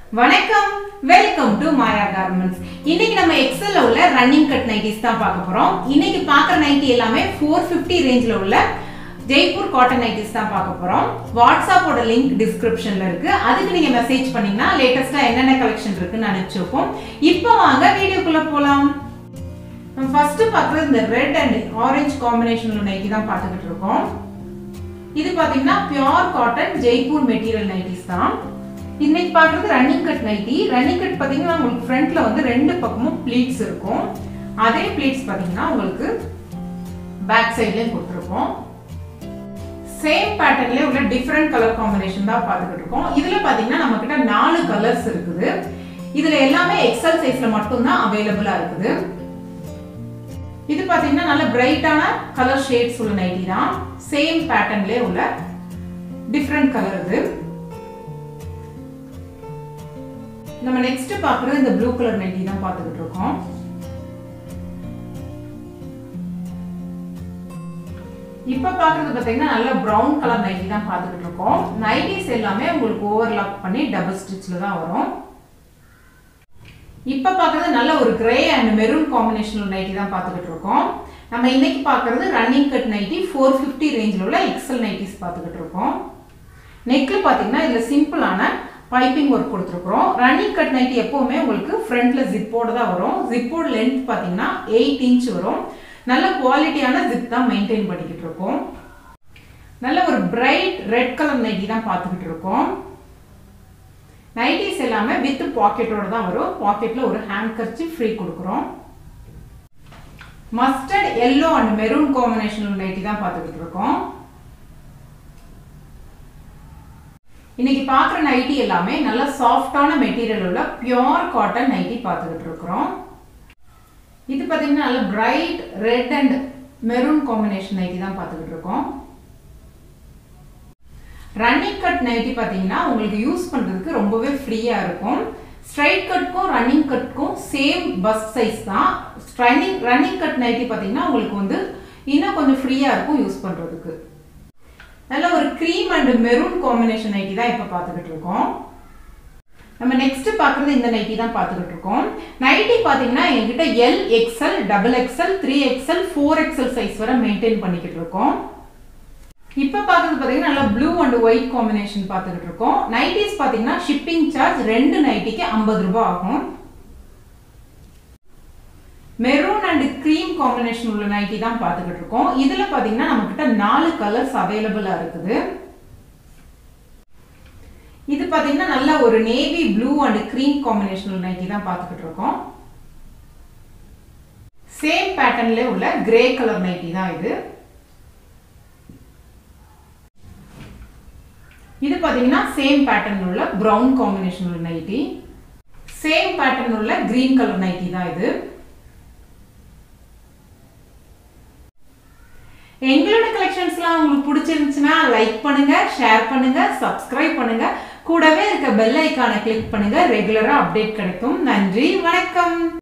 வணக்கம் welcome to Maya garments இன்னைக்கு நம்ம எக்ஸல்ல உள்ள ரன்னிங் கட் நைட்டிஸ் தான் பார்க்க போறோம் இன்னைக்கு பார்க்குற நைட்டி எல்லாமே ஃபோர் ஃபிஃப்டி ரேஞ்சில் உள்ள ஜெய்ப்பூர் காட்டன் நைட்டிஸ் தான் பார்க்க போறோம் வாட்ஸ்அப்போட லிங்க் டிஸ்கிரிப்ஷன்ல இருக்கு அதுக்கு நீங்க மெசேஜ் பண்ணீங்கன்னா லேட்டஸ்டா என்னென்ன கலெக்ஷன் இருக்குன்னு அனுப்பிச்சு வைப்போம் இப்போ வாங்க வீடியோக்குள்ள போலாம் நம்ம ஃபர்ஸ்ட் பார்க்குறது இந்த ரெட் அண்ட் ஆரஞ்சு காம்பினேஷன்ல நைட்டி தான் பார்த்துக்கிட்டு இருக்கோம் இது பாத்தீங்கன்னா pure cotton Jaipur material nighties தான் இன்னைக்கு பார்க்குறது running cut nighty running cut பார்த்தீங்கன்னா உங்களுக்கு ஃப்ரண்ட்ல வந்து ரெண்டு பக்கமும் ப்ளீட்ஸ் இருக்கும் அதே ப்ளீட்ஸ் பார்த்தீங்கன்னா உங்களுக்கு பேக் சைட்லேயும் கொடுத்துருக்கோம் சேம் பேட்டர்ன்லேயே உள்ள டிஃப்ரெண்ட் கலர் காம்பினேஷன் தான் பார்த்துக்கிட்டு இருக்கோம் இதில் பார்த்தீங்கன்னா நம்ம கிட்ட நாலு கலர்ஸ் இருக்குது இதில் எல்லாமே எக்ஸல் சைஸில் மட்டும்தான் அவைலபிளாக இருக்குது இது பார்த்தீங்கன்னா நல்ல பிரைட்டான கலர் ஷேட்ஸ் உள்ள நைட்டி தான் சேம் பேட்டர்ன்லேயே உள்ள டிஃப்ரெண்ட் கலர் இது நம்ம நெக்ஸ்ட் பார்க்குறது இந்த ப்ளூ கலர் நைட்டி தான் பார்த்துக்கிட்டு இருக்கோம் இப்போ பார்க்குறது பார்த்தீங்கன்னா நல்ல ப்ரௌன் கலர் நைட்டி தான் பார்த்துக்கிட்டு இருக்கோம் நைட்டிஸ் எல்லாமே உங்களுக்கு ஓவர்லாப் பண்ணி டபுள் ஸ்டிச்சில் தான் வரும் இப்போ பார்க்குறது நல்ல ஒரு grey and maroon combination nighty தான் பார்த்துக்கிட்டு இருக்கோம் நம்ம இன்னைக்கு பார்க்குறது running cut nighty four fifty ரேஞ்சில் உள்ள எக்ஸல் நைட்டிஸ் பார்த்துக்கிட்டு இருக்கோம் நெக்கில் பார்த்தீங்கன்னா இதில் சிம்பிளான பைப்பிங் ஒர்க் கொடுத்துருக்குறோம் ரன்னிங் கட் நைட்டி எப்போவுமே உங்களுக்கு ஃப்ரண்ட்ல ஜிப்போட தான் வரும் ஜிப்போட லென்த் பார்த்தீங்கன்னா எயிட் இன்ச் வரும் நல்ல குவாலிட்டியான ஜிப் தான் மெயின்டைன் பண்ணிக்கிட்டு இருக்கோம் நல்ல ஒரு பிரைட் ரெட் கலர் நைட்டி தான் பார்த்துக்கிட்டு இருக்கோம் நைட்டிஸ் எல்லாமே வித் பாக்கெட்டோட தான் வரும் பாக்கெட்ல ஒரு ஹேண்ட் கர்ச்சி ஃப்ரீ கொடுக்குறோம் mustard yellow and maroon combination nighty தான் பார்த்துக்கிட்டு இருக்கோம் இன்னைக்கு பார்க்குற நைட்டி எல்லாமே நல்ல சாஃப்டான மெட்டீரியல் உள்ள பியோர் காட்டன் நைட்டி பார்த்துக்கிட்டு இருக்கிறோம் இது பார்த்தீங்கன்னா நல்ல bright red and maroon combination nighty தான் பார்த்துக்கிட்டு இருக்கோம் ரன்னிங் கட் நைட்டி பார்த்தீங்கன்னா உங்களுக்கு யூஸ் பண்ணுறதுக்கு ரொம்பவே ஃப்ரீயாக இருக்கும் ஸ்ட்ரைட் கட்க்கும் ரன்னிங் கட்க்கும் சேம் பஸ் சைஸ் தான் ரன்னிங் ரன்னிங் கட் நைட்டி பார்த்தீங்கன்னா உங்களுக்கு வந்து இன்னும் கொஞ்சம் ஃப்ரீயாக இருக்கும் யூஸ் பண்ணுறதுக்கு நல்ல ஒரு cream and maroon combination nighty தான் இப்போ பார்த்துக்கிட்டு இருக்கோம் நம்ம நெக்ஸ்ட் பார்க்குறது இந்த நைட்டி தான் பார்த்துக்கிட்டு இருக்கோம் நைட்டி பார்த்தீங்கன்னா எங்ககிட்ட L XL double XL three XL four XL size வரை மெயின்டைன் பண்ணிக்கிட்டு இருக்கோம் இப்போ பார்க்குறது பார்த்தீங்கன்னா நல்லா ப்ளூ அண்ட் ஒயிட் காம்பினேஷன் பார்த்துக்கிட்டு இருக்கோம் நைட்டிஸ் பார்த்தீங்கன்னா ஷிப்பிங் சார்ஜ் ரெண்டு நைட்டிக்கு ஐம்பது ரூபாய் ஆகும் மெரூன் அண்ட் க்ரீம் காம்பினேஷன் உள்ள நைட்டி தான் பார்த்துக்கிட்டு இருக்கோம் இதில் பார்த்தீங்கன்னா நம்மக்கிட்ட நாலு கலர்ஸ் அவைலபிளாக இருக்குது இது பார்த்தீங்கன்னா நல்ல ஒரு navy blue and cream combination nighty தான் பார்த்துக்கிட்டு இருக்கோம் சேம் பேட்டர்ன்ல உள்ள கிரே கலர் நைட்டி தான் இது இது பார்த்தீங்கன்னா சேம் பேட்டர்ன் உள்ள ப்ரௌன் காம்பினேஷன் உள்ள நைட்டி சேம் பேட்டர்ன் உள்ள கிரீன் கலர் நைட்டி தான் இது எங்களோட கலெக்ஷன்ஸ்லாம் உங்களுக்கு பிடிச்சிருந்துச்சுன்னா லைக் பண்ணுங்க ஷேர் பண்ணுங்க சப்ஸ்கிரைப் பண்ணுங்க கூடவே இருக்க பெல் ஐக்கானை கிளிக் பண்ணுங்க ரெகுலரா அப்டேட் கிடைக்கும் நன்றி வணக்கம்